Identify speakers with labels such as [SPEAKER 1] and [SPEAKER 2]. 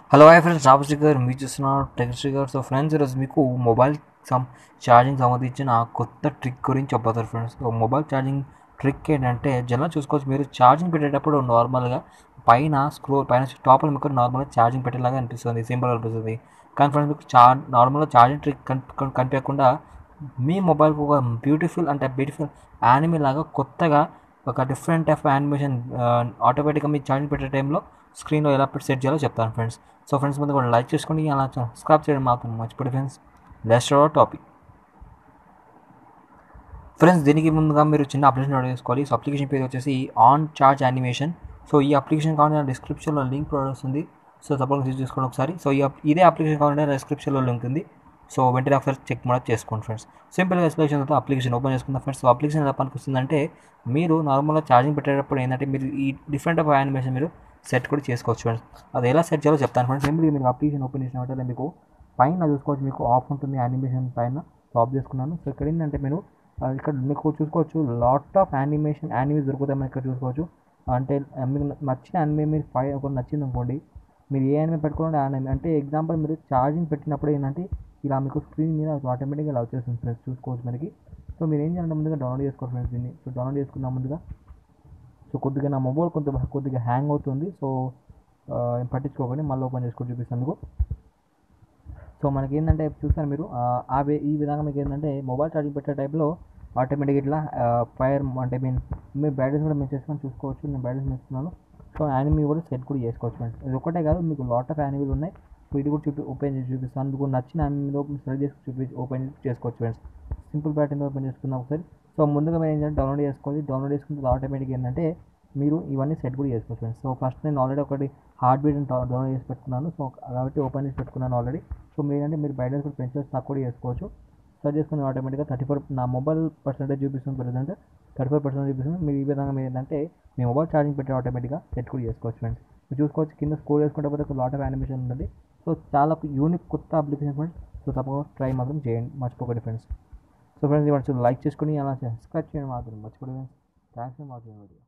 [SPEAKER 1] hello hi friends Rob sticker మీరు చూస్తున్నారు tech sticker so friends ఈరోజు మీకు మొబైల్ సమ్ ఛార్జింగ్ సంబంధించిన కొత్త ట్రిక్ గురించి చెప్పబోతారు friends so mobile charging trick ఏంటంటే జనరల్ చూసుకోవచ్చు మీరు ఛార్జింగ్ పెట్టేటప్పుడు నార్మల్గా పైన స్క్రోల్ పైన టాప్లో మీకు నార్మల్గా ఛార్జింగ్ పెట్టేలాగా అనిపిస్తుంది సింపుల్ అనిపిస్తుంది కానీ ఫ్రెండ్స్ మీకు చా నార్మల్గా ఛార్జింగ్ ట్రిక్ కన్ కనిపించకుండా మీ మొబైల్కి ఒక బ్యూటిఫుల్ అంటే బ్యూటిఫుల్ యానిమే లాగా కొత్తగా ఒక డిఫరెంట్ ఆఫ్ యానిమేషన్ ఆటోమేటిక్గా మీ ఛార్జింగ్ పెట్టే టైంలో స్క్రీన్లో ఎలా పెట్టి సెట్ చేయాలో చెప్తాను ఫ్రెండ్స్ సో ఫ్రెండ్స్ ముందు కూడా లైక్ చేసుకోండి అలా సబ్స్క్రైబ్ చేయడం మాత్రం మర్చిపోయి ఫ్రెండ్స్ లెస్ట్ టాపిక్ ఫ్రెండ్స్ దీనికి ముందుగా మీరు చిన్న అప్లికేషన్ డౌన్లోడ్ చేసుకోవాలి సో అప్లికేషన్ పేరు వచ్చేసి ఆన్ చార్జ్ యానిమేషన్ సో ఈ అప్లికేషన్ కావాలంటే నా డిస్క్రిప్షన్లో లింక్ ప్రొవైడ్ వస్తుంది సో తప్పకుండా యూజ్ చేసుకోండి ఒకసారి సో ఈ అప్- ఇదే అప్లికేషన్ కావాలంటే నా డిస్క్రిప్షన్లో లింక్ ఉంది సో వెంటనే ఒకసారి చెక్ కూడా చేసుకోండి ఫ్రెండ్స్ సింపుల్గా ఎక్స్ప్లెనేషన్ తర్వాత అప్లికేషన్ ఓపెన్ చేసుకుందాం ఫ్రెండ్స్ సో అప్లికేషన్ ఎలా పనికొస్తుందంటే మీరు నార్మల్గా ఛార్జింగ్ పెట్టేటప్పుడు ఏంటంటే మీరు ఈ డిఫరెంట్ ఆఫ్ యానిమేషన్ మీరు సెట్ కూడా చేసుకోవచ్చు ఫ్రెండ్స్ అది ఎలా సెట్ చేయాలో చెప్తాను ఫ్రెండ్స్ సింపుల్గా మీరు అప్లికేషన్ ఓపెన్ చేసిన వెంటనే మీకు పైన చూసుకోవచ్చు మీకు ఆఫ్ ఉంటుంది యానిమేషన్ పైన సో ఆఫ్ చేసుకున్నాను సో ఇక్కడ ఏంటంటే మీరు ఆ, ఇక్కడ మీకు చూసుకోవచ్చు లాట్ ఆఫ్ యానిమేషన్ యానిమేస్ దొరుకుతాయి మనకి ఇక్కడ చూసుకోవచ్చు అంటే ఆ, మీకు నచ్చిన యానిమే మీరు ఫైవ్ ఒక నచ్చింది అనుకోండి మీరు ఏ యానిమే పెట్టుకోండి యానిమే అంటే ఎగ్జాంపుల్ మీరు ఛార్జింగ్ పెట్టినప్పుడు ఏంటంటే ఇలా మీకు స్క్రీన్ మీద ఆటోమేటిక్గా ఇలా వచ్చేస్తుంది ఫ్రెండ్స్ చూసుకోవచ్చు మనకి సో మీరు ఏం చేయాలంటే ముందుగా డౌన్లోడ్ చేసుకోవాలి ఫ్రెండ్స్ దీన్ని సో డౌన్లోడ్ చేసుకున్న ముందుగా సో కొద్దిగా నా మొబైల్ కొంత కొద్దిగా హ్యాంగ్ అవుతుంది సో ఆ, ఏం పట్టించుకోకండి మళ్ళీ ఓపెన్ చేసుకొని చూపిస్తాను మీకు సో మనకి ఏంటంటే చూస్తారు మీరు ఆ, ఆ వే ఈ విధంగా మీకు ఏంటంటే మొబైల్ ఛార్జింగ్ పెట్టే టైప్లో ఆటోమేటిక్ ఇట్లా ఫైర్ అంటే మీన్ మీరు బ్రైట్నెస్ కూడా మేము చేసుకొని చూసుకోవచ్చు నేను బ్రైట్నెస్ చేస్తున్నాను సో యానిమీ కూడా సెట్ కూడా చేసుకోవచ్చు ఫ్రెండ్స్ ఇది ఒకటే కాదు మీకు లాట్ ఆఫ్ యానిమీలు ఉన్నాయి సో ఇది కూడా చూపి ఓపెన్ చేసి చూపిస్తాను మీకు నచ్చిన యానిమీలో సెలెక్ట్ చేసి చూపి ఓపెన్ చేసుకోవచ్చు ఫ్రెండ్స్ సింపుల్ ప్యాటర్న్ ఓపెన్ చేసుకుందాం ఒకసారి సో ముందుగా మీరు ఏంటంటే డౌన్లోడ్ చేసుకోవాలి డౌన్లోడ్ చేసుకుంటే ఆటోమేటిక్ ఏంటంటే మీరు ఇవన్నీ సెట్ కూడా చేసుకోవచ్చు ఫ్రెండ్స్ సో ఫస్ట్ నేను ఆల్రెడీ ఒకటి హార్డ్ బీట్ డౌన్లోడ్ చేసి పెట్టుకున్నాను సో కాబట్టి ఓపెన్ చేసి పెట్టుకున్నాను ఆల్రెడీ సో మీరు ఏంటంటే మీరు బ్రైట్నెస్ కూడా పెంచేసి తక్కువ కూడా చేసుకోవచ్చు సెర్చ్ చేసుకుని ఆటోమేటిక్గా థర్టీ ఫోర్ నా మొబైల్ పర్సెంటేజ్ చూపిస్తుంది ప్రజెంట్ థర్టీ ఫోర్ పర్సెంట్ చూపిస్తుంది మీరు ఈ విధంగా మీరు ఏంటంటే మీ మొబైల్ ఛార్జింగ్ పెట్టి ఆటోమేటిక్గా సెట్ కూడా చేసుకోవచ్చు ఫ్రెండ్స్ మీరు చూసుకోవచ్చు కింద స్కోర్ చేసుకుంటే పోతే ఒక లాట్ ఆఫ్ యానిమేషన్ ఉంటుంది సో చాలా యూనిక్ కొత్త అప్లికేషన్ ఫ్రెండ్స్ సో తప్పకుండా ట్రై మాత్రం చేయండి మర్చిపోకండి ఫ్రెండ్స్ సో ఫ్రెండ్స్ ఇవాళ లైక్ చేసుకుని అలా సబ్స్క్రైబ్ చేయండి మాత్రం మర్చిపోండి friends thanks for watching video